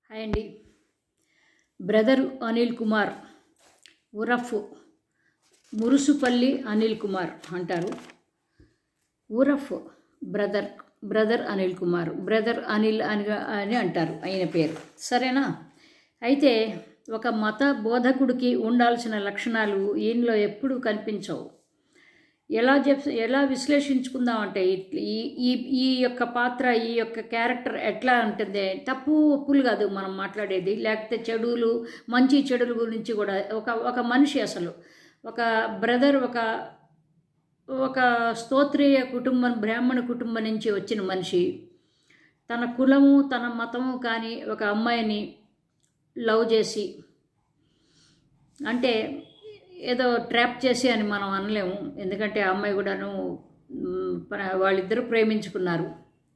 hi అండి brother Anil Kumar ఉరఫ్ మురుసుపల్లి అనిల్ కుమార్ అంటారు ఉరఫ్ brother brother Anil Kumar brother Anil అని అని అంటారు ఆయన పేరు సరేనా అయితే ఒక మత బోధకుడికి ఉండాల్సిన లక్షణాలు ఈయనలో ఎప్పుడూ కనిపించవు ఎలా చెప్ ఎలా విశ్లేషించుకుందామంటే ఇట్ల- ఈ ఈ ఈ యొక్క పాత్ర ఈ యొక్క క్యారెక్టర్ ఎట్లా ఉంటుంది తప్పు ఒప్పులు కాదు మనం మాట్లాడేది లేకపోతే చెడులు మంచి చెడుల గురించి కూడా ఒక ఒక మనిషి అసలు ఒక బ్రదర్ ఒక ఒక స్తోత్రీయ కుటుంబం బ్రాహ్మణ కుటుంబం నుంచి వచ్చిన మనిషి తన కులము తన మతము కానీ ఒక అమ్మాయిని లవ్ చేసి అంటే ఏదో ట్రాప్ చేసి అని మనం అనలేము ఎందుకంటే ఆ అమ్మాయి కూడాను మ్, ప్ర- వాళ్ళిద్దరూ ప్రేమించుకున్నారు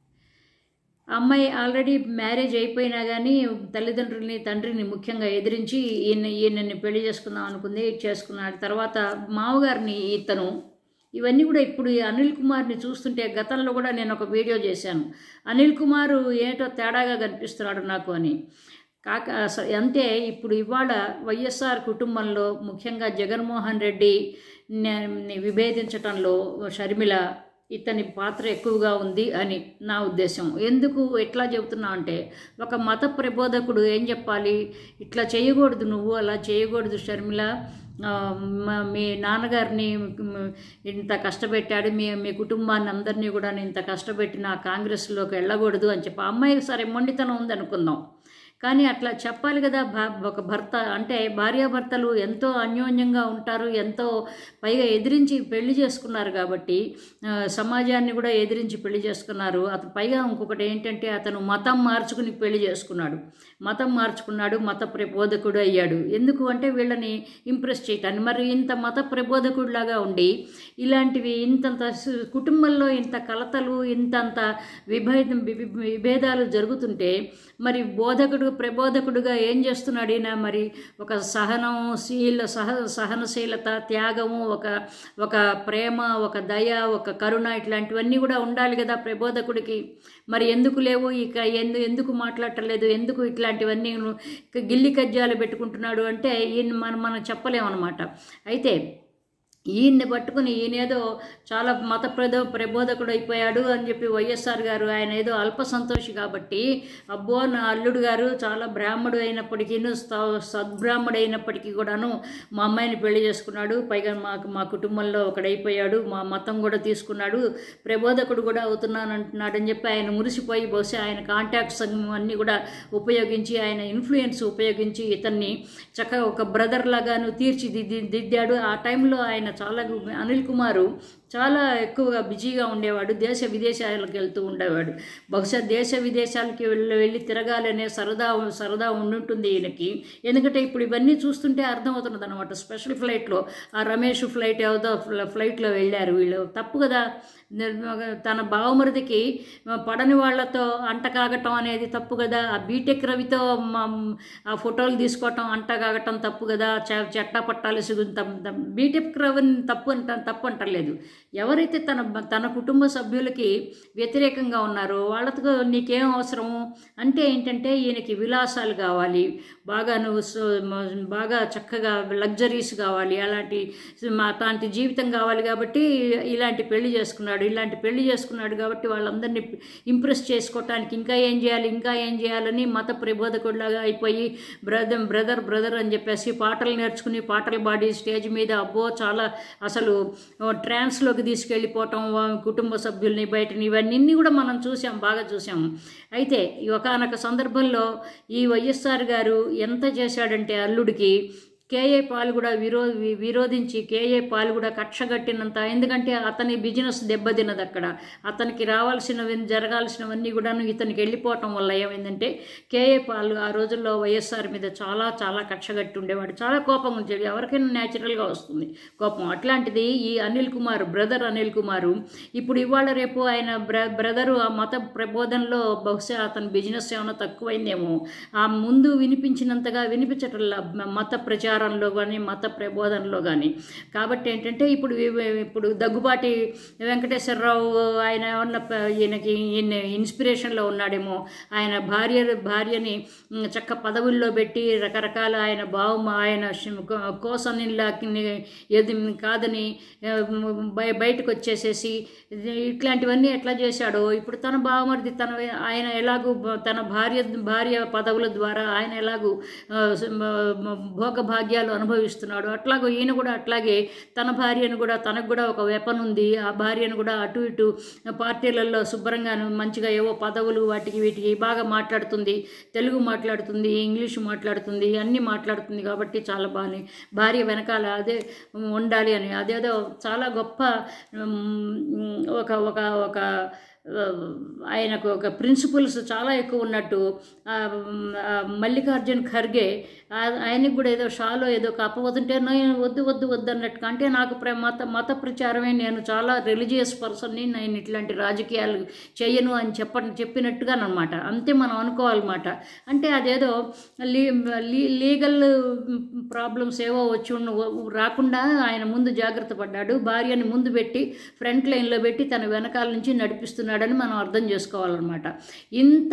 ఆ అమ్మాయి ఆల్రెడీ మ్యారేజ్ అయిపోయినా కానీ తల్లిదండ్రుల్ని తండ్రిని ముఖ్యంగా ఎదిరించి ఈయన ఈయనని పెళ్లి చేసుకుందాం అనుకుంది చేసుకున్నాడు తర్వాత మామగారిని ఇతను ఇవన్నీ కూడా ఇప్పుడు ఈ అనిల్ కుమార్ని చూస్తుంటే గతంలో కూడా నేను ఒక వీడియో చేశాను అనిల్ కుమార్ ఏటో తేడాగా కనిపిస్తున్నాడు నాకు అని కాక అస- అంటే ఇప్పుడు ఇవాళ వైఎస్ఆర్ కుటుంబంలో ముఖ్యంగా జగన్మోహన్ రెడ్డి ని విభేదించటంలో షర్మిల ఇతని పాత్ర ఎక్కువగా ఉంది అని నా ఉద్దేశం ఎందుకు ఎట్లా చెబుతున్నా అంటే ఒక మత ప్రబోధకుడు ఏం చెప్పాలి ఇట్లా చేయకూడదు నువ్వు అలా చేయకూడదు షర్మిల ఆ, మ- మీ నాన్నగారిని మ్, ఇంత కష్టపెట్టాడు మీ మీ కుటుంబాన్ని అందరినీ కూడా ఇంత కష్టపెట్టి నా కాంగ్రెస్లోకి వెళ్ళకూడదు అని చెప్పి ఆ అమ్మాయికి సరే మొండితనం ఉంది అనుకుందాం కానీ అట్లా చెప్పాలి కదా భా- ఒక భర్త అంటే భార్యాభర్తలు ఎంతో అన్యోన్యంగా ఉంటారు ఎంతో పైగా ఎదిరించి పెళ్లి చేసుకున్నారు కాబట్టి ఆ, సమాజాన్ని కూడా ఎదిరించి పెళ్లి చేసుకున్నారు అతను పైగా ఇంకొకటి ఏంటంటే అతను మతం మార్చుకుని పెళ్లి చేసుకున్నాడు మతం మార్చుకున్నాడు మత ప్రబోధకుడు అయ్యాడు ఎందుకు అంటే వీళ్ళని ఇంప్రెస్ చేయటాన్ని మరి ఇంత మత ప్రబోధకుడిలాగా ఉండి ఇలాంటివి ఇంతంత సు- కుటుంబంలో ఇంత కలతలు ఇంతంత విభేదం విభి- విభేదాలు జరుగుతుంటే మరి బోధకుడు ప్రబోధకుడుగా ఏం చేస్తున్నాడు ఈయన మరి ఒక సహనం శీల సహ సహనశీలత త్యాగము ఒక ఒక ప్రేమ ఒక దయ ఒక కరుణ ఇట్లాంటివన్నీ కూడా ఉండాలి కదా ప్రబోధకుడికి మరి ఎందుకు లేవు ఇక ఎందు ఎందుకు మాట్లాడటలేదు ఎందుకు ఇట్లాంటివన్నీ ను- గిల్లి కజ్జాలు పెట్టుకుంటున్నాడు అంటే ఈయన మనం మనం చెప్పలేమన్నమాట అయితే ఈయన్ని పట్టుకుని ఈయనేదో చాలా మత ప్రదో ప్రబోధకుడు అయిపోయాడు అని చెప్పి వైఎస్ఆర్ గారు ఆయన ఏదో అల్ప సంతోషి కాబట్టి అబ్బో నా అల్లుడు గారు చాలా బ్రాహ్మడు అయినప్పటికీ సద్బ్రాహ్మడు అయినప్పటికీ కూడాను మా అమ్మాయిని పెళ్లి చేసుకున్నాడు పైగా మాకు మా కుటుంబంలో ఒకడైపోయాడు మా మతం కూడా తీసుకున్నాడు ప్రబోధకుడు కూడా అవుతున్నాను అంటున్నాడు అని చెప్పి ఆయన మురిసిపోయి బహుశా ఆయన కాంటాక్ట్స్ అన్నీ కూడా ఉపయోగించి ఆయన ఇన్ఫ్లుయెన్స్ ఉపయోగించి ఇతన్ని చక్కగా ఒక బ్రదర్ లాగాను తీర్చిదిద్ది దిద్దాడు ఆ టైంలో ఆయన చాలా అనిల్ కుమారు చాలా ఎక్కువగా బిజీగా ఉండేవాడు దేశ విదేశాలకు వెళ్తూ ఉండేవాడు బహుశా దేశ విదేశాలకి వెళ్ళి వెళ్ళి తిరగాలనే సరదా సరదా ఉండుంటుంది ఈయనకి ఎందుకంటే ఇప్పుడు ఇవన్నీ చూస్తుంటే అర్థమవుతున్నది అనమాట స్పెషల్ ఫ్లైట్లో ఆ రమేష్ ఫ్లైట్ ఏదో ఫ్లైట్లో వెళ్ళారు వీళ్ళు తప్పు కదా తన బావమరిదికి పడని వాళ్ళతో అంట కాగటం అనేది తప్పు కదా ఆ బీటెక్ రవితో మ- ఆ ఫోటోలు తీసుకోవటం అంట కాగటం తప్పు కదా చ- చట్టా పట్టాలు బీటెక్ రవిని తప్పు అంట తప్పు అంటలేదు ఎవరైతే తన తన కుటుంబ సభ్యులకి వ్యతిరేకంగా ఉన్నారో వాళ్ళతో నీకేం అవసరము అంటే ఏంటంటే ఈయనకి విలాసాలు కావాలి బాగా నువ్వు సో- మ- బాగా చక్కగా లగ్జరీస్ కావాలి అలాంటి మా- అలాంటి జీవితం కావాలి కాబట్టి ఇలాంటి పెళ్లి చేసుకున్నాడు ఇలాంటి పెళ్లి చేసుకున్నాడు కాబట్టి వాళ్ళందరినీ ఇంప్రెస్ చేసుకోవటానికి ఇంకా ఏం చేయాలి ఇంకా ఏం చేయాలని మత ప్రబోధకుడిలాగా అయిపోయి బ్రదర్ బ్రదర్ బ్రదర్ అని చెప్పేసి పాటలు నేర్చుకుని పాటలు పాడి స్టేజ్ మీద అబ్బో చాలా అసలు ట్రాన్స్లోకి తీసుకెళ్ళిపోవటం వా- కుటుంబ సభ్యుల్ని బయటని ఇవన్నీ కూడా మనం చూసాం బాగా చూసాం అయితే ఈ ఒకానొక సందర్భంలో ఈ వైఎస్ఆర్ గారు ఎంత చేశాడంటే అల్లుడికి కేఏ పాల్ కూడా విరో వి- విరోధించి కేఏ పాల్ కూడా కక్షగట్టినంత ఎందుకంటే అతని బిజినెస్ దెబ్బతిన్నది అక్కడ అతనికి రావాల్సినవి జరగాల్సినవన్నీ కూడాను ఇతనికి వెళ్ళిపోవటం వల్ల ఏమైందంటే కేఏ పాల్ ఆ రోజుల్లో వైఎస్ఆర్ మీద చాలా చాలా కక్షగట్టి ఉండేవాడు చాలా కోపం ఉండేది ఎవరికైనా న్యాచురల్గా వస్తుంది కోపం అట్లాంటిది ఈ అనిల్ కుమార్ బ్రదర్ అనిల్ కుమారు ఇప్పుడు ఇవాళ రేపు ఆయన బ్ర బ్రదరు ఆ మత ప్రబోధనలో బహుశా అతని బిజినెస్ ఏమైనా తక్కువైందేమో ఆ ముందు వినిపించినంతగా వినిపించటంలా మ- మత ప్రచారం ప్రచారంలో కానీ మత ప్రబోధనలో కానీ కాబట్టి ఏంటంటే ఇప్పుడు ఇవి- ఇప్పుడు దగ్గుబాటి వెంకటేశ్వరరావు ఆయన ఏమన్నా ప- ఈయనకి ఈయన ఇన్స్పిరేషన్లో ఉన్నాడేమో ఆయన భార్య భార్యని ఉమ్, చక్క పదవుల్లో పెట్టి రకరకాల ఆయన బావు ఆయన కోసనిలాకి ఏది కాదని ఆ, బయ బయటకు వచ్చేసేసి ఇది- ఇట్లాంటివన్నీ ఎట్లా చేశాడో ఇప్పుడు తన బావమరిది తన ఆయన ఎలాగూ బ- తన భార్య భార్య పదవుల ద్వారా ఆయన ఎలాగూ ఆ, స- మ- భోగభాగ్యాలు అనుభవిస్తున్నాడు అట్లాగో ఈయన కూడా అట్లాగే తన భార్యను కూడా తనకు కూడా ఒక వెపన్ ఉంది ఆ భార్యను కూడా అటు ఇటు పార్టీలలో శుభ్రంగా మంచిగా ఏవో పదవులు వాటికి వీటికి బాగా మాట్లాడుతుంది తెలుగు మాట్లాడుతుంది ఇంగ్లీషు మాట్లాడుతుంది అన్నీ మాట్లాడుతుంది కాబట్టి చాలా బాగా భార్య వెనకాల అదే ఉండాలి అని అదేదో చాలా గొప్ప ఉమ్, ఒక ఒక ఒక ఆ, ఆయనకు ఒక ప్రిన్సిపల్స్ చాలా ఎక్కువ ఉన్నట్టు ఆ, ఆ, మల్లికార్జున్ ఖర్గే ఆ- ఆయనకి కూడా ఏదో షాలో ఏదో కప్పబోతుంటే నేను వద్దు వద్దు వద్దు అన్నట్టు అంటే నాకు ప్ర మత మత ప్రచారమే నేను చాలా రిలీజియస్ పర్సన్ని నేను ఇట్లాంటి రాజకీయాలు చేయను అని చెప్ప చెప్పినట్టుగానమాట అంతే మనం అనుకోవాలన్నమాట అంటే అదేదో లీ లీ- లీగల్ ప్రాబ్లమ్స్ ఏవో వచ్చి ఉన్న- రాకుండా ఆయన ముందు జాగ్రత్త పడ్డాడు భార్యని ముందు పెట్టి ఫ్రంట్ లైన్లో పెట్టి తన వెనకాల నుంచి నడిపిస్తున్నాడని మనం అర్థం చేసుకోవాలన్నమాట ఇంత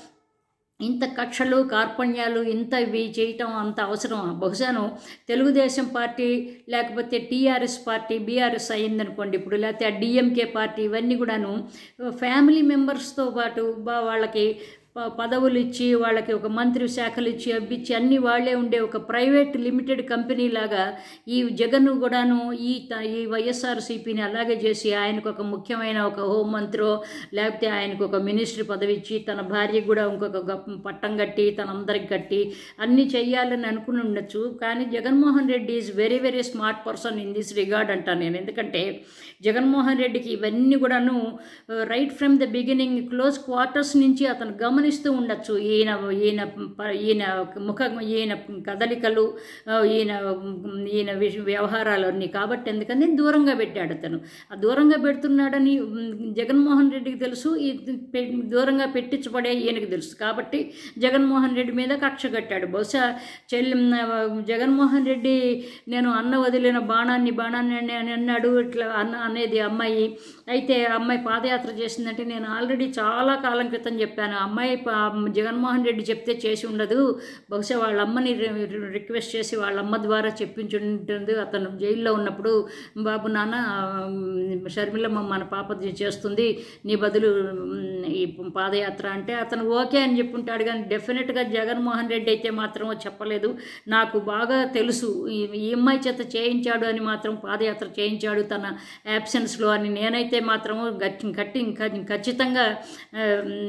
ఇంత కక్షలు కార్పణ్యాలు ఇంత ఇవి చేయటం అంత అవసరం బహుశాను తెలుగుదేశం పార్టీ లేకపోతే టీఆర్ఎస్ పార్టీ బీఆర్ఎస్ అయ్యిందనుకోండి ఇప్పుడు లేకపోతే ఆ డిఎంకే పార్టీ ఇవన్నీ కూడాను ఫ్యామిలీ మెంబర్స్తో పాటు బా వాళ్ళకి ప- పదవులు ఇచ్చి వాళ్ళకి ఒక మంత్రి శాఖలు ఇచ్చి అబ్బిచ్చి అన్ని వాళ్ళే ఉండే ఒక ప్రైవేట్ లిమిటెడ్ కంపెనీ లాగా ఈ జగన్ కూడాను ఈ త- ఈ వైఎస్ఆర్సీపీని అలాగే చేసి ఆయనకు ఒక ముఖ్యమైన ఒక హోం మంత్రో లేకపోతే ఆయనకు ఒక మినిస్ట్రీ పదవి ఇచ్చి తన భార్యకు కూడా ఇంకొక గొప్ప పట్టం కట్టి తనందరికి కట్టి అన్నీ చెయ్యాలని అనుకుని ఉండొచ్చు కానీ Jaganmohan Reddy is very very smart person in this regard అంటాను నేను ఎందుకంటే జగన్మోహన్ రెడ్డికి ఇవన్నీ కూడాను right from the beginning close quarters నుంచి అతను గమనిస్తూ ఉండొచ్చు ఈయన ఈయన ప- ఈయన ముఖ ఈయన కదలికలు ఆ, ఈయన ఈయన విష- వ్యవహారాలన్నీ కాబట్టి ఎందుకని దూరంగా పెట్టాడు అతను ఆ దూరంగా పెడుతున్నాడని ఉమ్, జగన్మోహన్ రెడ్డికి తెలుసు ఈ పె- దూరంగా పెట్టించబడే ఈయనకి తెలుసు కాబట్టి జగన్మోహన్ రెడ్డి మీద కక్ష కట్టాడు బహుశా చెల్లి జగన్మోహన్ రెడ్డి నేను అన్న వదిలిన బాణాన్ని బాణాన్ని అని అని అన్నాడు ఇట్లా అన్న అనేది అమ్మాయి అయితే ఆ అమ్మాయి పాదయాత్ర చేసిందంటే నేను ఆల్రెడీ చాలా కాలం క్రితం చెప్పాను ఆ అమ్మాయి ప- జగన్మోహన్ రెడ్డి చెప్తే చేసి ఉండదు బహుశా వాళ్ళ అమ్మని రి- రి- రిక్వెస్ట్ చేసి వాళ్ళ అమ్మ ద్వారా చెప్పించుంటుంది అతను జైల్లో ఉన్నప్పుడు బాబు నాన్న ఉమ్, షర్మిలమ్మ మన పాప చేస్తుంది నీ బదులు ఉమ్, ఈ పాదయాత్ర అంటే అతను ఓకే అని చెప్పుంటాడు కానీ డెఫినెట్గా జగన్మోహన్ రెడ్డి అయితే మాత్రం చెప్పలేదు నాకు బాగా తెలుసు ఈ ఈ అమ్మాయి చేత చేయించాడు అని మాత్రం పాదయాత్ర చేయించాడు తన యాబ్సెన్స్లో అని నేనైతే మాత్రం గట్టి గట్టి ఖ- ఖచ్చితంగా ఆ,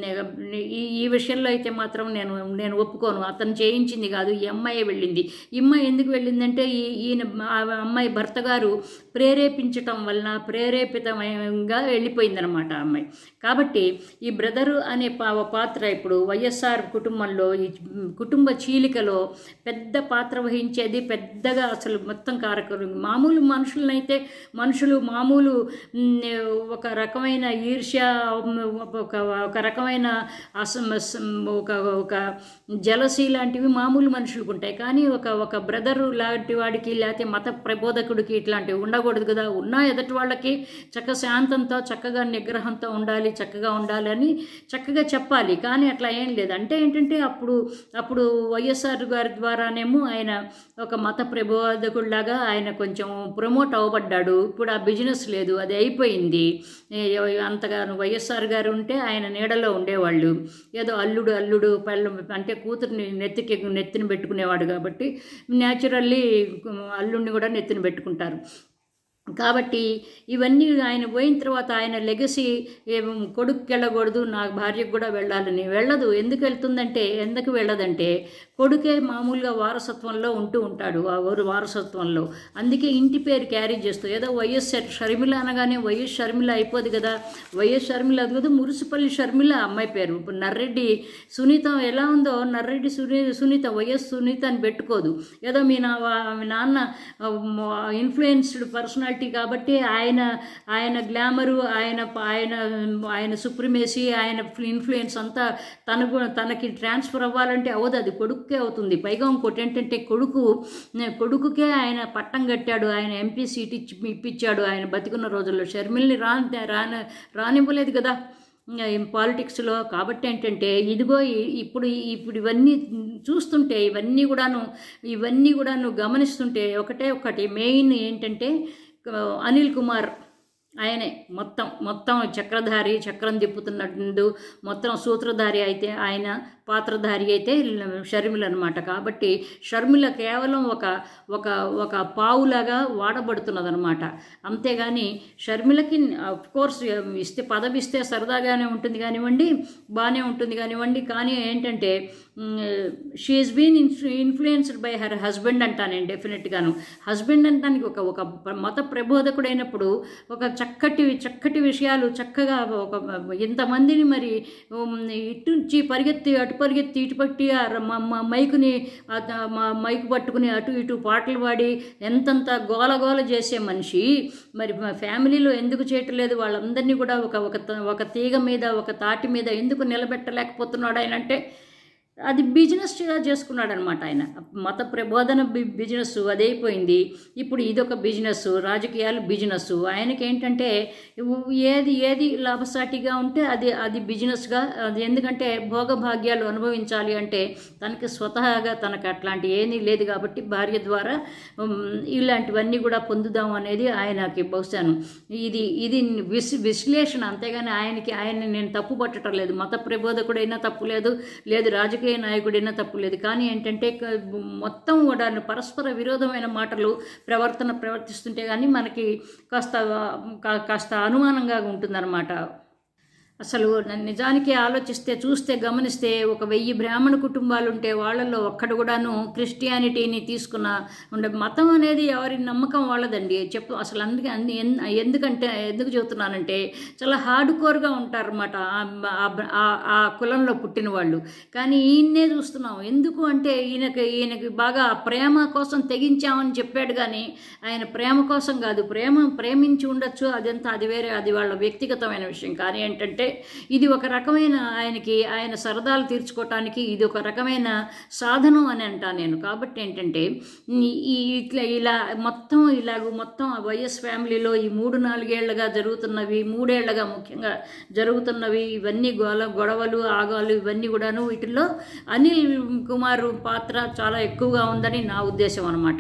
ఈ ఈ విషయంలో అయితే మాత్రం నేను నేను ఒప్పుకోను అతను చేయించింది కాదు ఈ అమ్మాయి వెళ్ళింది ఈ అమ్మాయి ఎందుకు వెళ్ళిందంటే ఈ ఈయన ఆ అమ్మాయి భర్త గారు ప్రేరేపించటం వలన ప్రేరేపితంగా వెళ్ళిపోయిందనమాట ఆ అమ్మాయి కాబట్టి ఈ బ్రదరు అనే పా పాత్ర ఇప్పుడు వైఎస్ఆర్ కుటుంబంలో ఈ కుటుంబ చీలికలో పెద్ద పాత్ర వహించేది పెద్దగా అసలు మొత్తం కారకులు మామూలు మనుషులనైతే మనుషులు మామూలు మ్, ఒక రకమైన ఈర్ష్య ఒక ఒక రకమైన అసం అసం- ఒక ఒక జలసీ లాంటివి మామూలు మనుషులకు ఉంటాయి కానీ ఒక ఒక బ్రదరు లాంటి వాడికి లేకపోతే మత ప్రబోధకుడికి ఇట్లాంటివి ఉండకూడదు కదా ఉన్నా ఎదుటి వాళ్ళకి చక్క శాంతంతో చక్కగా నిగ్రహంతో ఉండాలి చక్కగా ఉండాలి అని చక్కగా చెప్పాలి కానీ అట్లా ఏం లేదు అంటే ఏంటంటే అప్పుడు అప్పుడు వైఎస్ఆర్ గారి ద్వారానేమో ఆయన ఒక మత ప్రబోధకుడిలాగా ఆయన కొంచెం ప్రమోట్ అవ్వబడ్డాడు ఇప్పుడు ఆ బిజినెస్ లేదు అది అయిపోయింది ఏ- అంతగా వైఎస్ఆర్ గారు ఉంటే ఆయన నీడలో ఉండేవాళ్ళు ఏదో అల్లుడు అల్లుడు పళ్ళు అంటే కూతుర్ని నెత్తికి నెత్తిని పెట్టుకునేవాడు కాబట్టి న్యాచురల్లీ అల్లుడిని కూడా నెత్తిన పెట్టుకుంటారు కాబట్టి ఇవన్నీ ఆయన పోయిన తర్వాత ఆయన లెగసీ కొడుకు వెళ్ళకూడదు నా భార్యకు కూడా వెళ్ళాలని వెళ్ళదు ఎందుకు వెళ్తుందంటే ఎందుకు వెళ్ళదంటే కొడుకే మామూలుగా వారసత్వంలో ఉంటూ ఉంటాడు ఆ ఊరు వారసత్వంలో అందుకే ఇంటి పేరు క్యారీ చేస్తూ ఏదో వైఎస్ షర్మిల అనగానే వైఎస్ షర్మిల అయిపోదు కదా వైఎస్ షర్మిల అది కదా మురిసిపల్లి షర్మిల అమ్మాయి పేరు ఇప్పుడు నర్రెడ్డి సునీత ఎలా ఉందో నర్రెడ్డి సునీ సునీత వైఎస్ సునీత అని పెట్టుకోదు ఏదో మీ నా వా- మీ నాన్న ఇన్ఫ్లుయెన్స్డ్ పర్సనాలిటీ పర్సనాలిటీ కాబట్టి ఆయన ఆయన గ్లామరు ఆయన ఆయన ఆయన సుప్రిమేసీ ఆయన ఇన్ఫ్లుయెన్స్ అంతా తనకు తనకి ట్రాన్స్ఫర్ అవ్వాలంటే అవ్వదు అది కొడుకుకే అవుతుంది పైగా ఇంకోటి ఏంటంటే కొడుకు కొడుకుకే ఆయన పట్టం కట్టాడు ఆయన ఎంపీ సీట్ ఇచ్చి ఇప్పించాడు ఆయన బతికున్న రోజుల్లో షర్మిల్ని రా రాని రానివ్వలేదు కదా పాలిటిక్స్లో కాబట్టి ఏంటంటే ఇదిగో ఈ- ఇప్పుడు ఇప్పుడు ఇవన్నీ చూస్తుంటే ఇవన్నీ కూడాను ఇవన్నీ కూడాను గమనిస్తుంటే ఒకటే ఒకటి మెయిన్ ఏంటంటే ఆ, అనిల్ కుమార్ ఆయనే మొత్తం మొత్తం చక్రధారి చక్రం తిప్పుతున్నట్టు మొత్తం సూత్రధారి అయితే ఆయన పాత్రధారి అయితే షర్మిల అనమాట కాబట్టి షర్మిల కేవలం ఒక ఒక ఒక పావులాగా వాడబడుతున్నదనమాట అంతేగాని షర్మిలకి అఫ్ కోర్స్ ఇస్తే పదవి ఇస్తే సరదాగానే ఉంటుంది కానివ్వండి బాగానే ఉంటుంది కానివ్వండి కానీ ఏంటంటే she is been influenced by her husband అంటా నేను డెఫినెట్గాను హస్బెండ్ అంటానికి ఒక ఒక మత ప్రబోధకుడైనప్పుడు ఒక చక్కటి చక్కటి విషయాలు చక్కగా ఒక ఇంతమందిని మరి ఉమ్, ఇటు నుంచి పరిగెత్తి అటు పరిగెత్తి ఇటు పట్టి ఆ ర- మ- మ- మైకుని ఆ త- మ- మైకు పట్టుకుని అటు ఇటు పాటలు పాడి ఎంతంత గోల గోల చేసే మనిషి మరి మా ఫ్యామిలీలో ఎందుకు చేయట్లేదు వాళ్ళందరినీ కూడా ఒక ఒక త- ఒక తీగ మీద ఒక తాటి మీద ఎందుకు నిలబెట్టలేకపోతున్నాడు ఆయన అంటే అది బిజినెస్గా చేసుకున్నాడు అనమాట ఆయన మత ప్రబోధన బి- బిజినెస్ అదైపోయింది ఇప్పుడు ఇదొక బిజినెస్ రాజకీయాలు బిజినెస్ ఆయనకి ఏంటంటే ఉ- ఏది ఏది లాభసాటిగా ఉంటే అది అది బిజినెస్గా అది ఎందుకంటే భోగభాగ్యాలు అనుభవించాలి అంటే తనకి స్వతహాగా తనకు అట్లాంటి ఏమీ లేదు కాబట్టి భార్య ద్వారా ఉమ్, ఇలాంటివన్నీ కూడా పొందుదాం అనేది ఆయనకి బహుశాను ఇది ఇది విశ్ విశ్లేషణ అంతేగాని ఆయనకి ఆయన నేను తప్పు పట్టడం లేదు మత ప్రబోధకుడైనా తప్పు లేదు లేదు రాజకీయ నాయకుడైనా తప్పు లేదు కానీ ఏంటంటే క- మొత్తం కూడా పరస్పర విరోధమైన మాటలు ప్రవర్తన ప్రవర్తిస్తుంటే కానీ మనకి కాస్త కా- కాస్త అనుమానంగా ఉంటుందన్నమాట అసలు న- నిజానికి ఆలోచిస్తే చూస్తే గమనిస్తే ఒక వెయ్యి బ్రాహ్మణ కుటుంబాలు ఉంటే వాళ్ళల్లో ఒక్కడు కూడాను క్రిస్టియానిటీని తీసుకున్న ఉండే మతం అనేది ఎవరి నమ్మకం వాళ్ళదండి చెప్పు అసలు అందుకే అంది ఎన్- ఎందుకంటే ఎందుకు చెబుతున్నానంటే చాలా హార్డ్ కోర్గా ఉంటారన్నమాట ఆ- ఆ- ఆ- ఆ కులంలో పుట్టిన వాళ్ళు కానీ ఈయన్నే చూస్తున్నాం ఎందుకు అంటే ఈయనకి ఈయనకి బాగా ప్రేమ కోసం తెగించామని చెప్పాడు కానీ ఆయన ప్రేమ కోసం కాదు ప్రేమ ప్రేమించి ఉండొచ్చు అదంతా అది వేరే అది వాళ్ళ వ్యక్తిగతమైన విషయం కానీ ఏంటంటే ఇది ఒక రకమైన ఆయనకి ఆయన సరదాలు తీర్చుకోవటానికి ఇది ఒక రకమైన సాధనం అని అంటా నేను కాబట్టి ఏంటంటే ఈ- ఈ ఇట్లా ఇలా మొత్తం ఇలాగ మొత్తం ఆ వైఎస్ ఫ్యామిలీలో ఈ మూడు నాలుగేళ్లుగా జరుగుతున్నవి మూడేళ్లుగా ముఖ్యంగా జరుగుతున్నవి ఇవన్నీ గొల గొడవలు ఆగాలు ఇవన్నీ కూడాను వీటిల్లో అనిల్ కుమార్ పాత్ర చాలా ఎక్కువగా ఉందని నా ఉద్దేశం అనమాట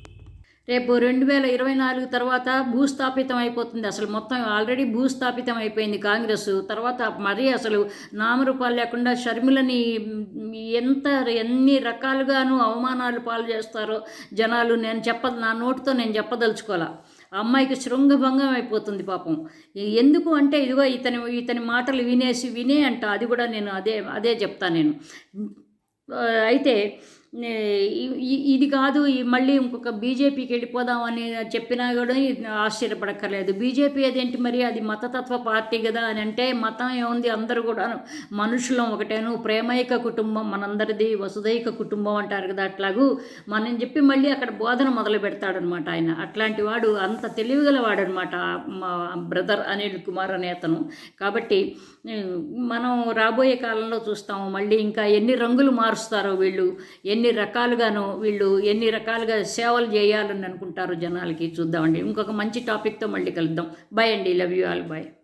రేపు రెండు వేల ఇరవై నాలుగు తర్వాత భూస్థాపితం అయిపోతుంది అసలు మొత్తం ఆల్రెడీ భూస్థాపితం అయిపోయింది కాంగ్రెస్ తర్వాత మరీ అసలు నామరూపాలు లేకుండా షర్మిలని మ్, ఎంత ఎన్ని రకాలుగాను అవమానాలు పాలు చేస్తారో జనాలు నేను చెప్ప నా నోటితో నేను చెప్పదలుచుకోవాలా ఆ అమ్మాయికి శృంగభంగం అయిపోతుంది పాపం ఎ- ఎందుకు అంటే ఇదిగో ఇతని ఇతని మాటలు వినేసి వినే అంట అది కూడా నేను అదే అదే చెప్తా నేను ఆ, అయితే నే- ఇ- ఇ- ఇది కాదు ఈ మళ్ళీ ఇంకొక బీజేపీకి వెళ్ళిపోదామని చెప్పినా కూడా ఇది ఆశ్చర్యపడక్కర్లేదు బీజేపీ అదేంటి మరి అది మతతత్వ పార్టీ కదా అని అంటే మతం ఏముంది అందరూ కూడా మనుషులం ఒకటేను ప్రేమైక కుటుంబం మనందరిది వసుదైక కుటుంబం అంటారు కదా అట్లాగూ మనం చెప్పి మళ్ళీ అక్కడ బోధన మొదలు పెడతాడనమాట ఆయన అట్లాంటి వాడు అంత తెలివిగల వాడనమాట మా బ్రదర్ అనిల్ కుమార్ అనే అతను కాబట్టి ఉమ్, మనం రాబోయే కాలంలో చూస్తాము మళ్ళీ ఇంకా ఎన్ని రంగులు మారుస్తారో వీళ్ళు ఎన్ని రకాలుగానో వీళ్ళు ఎన్ని రకాలుగా సేవలు చేయాలని అనుకుంటారో జనాలకి చూద్దామండి ఇంకొక మంచి టాపిక్తో మళ్ళీ కలుద్దాం బాయ్ అండి లవ్ యూ ఆల్ బాయ్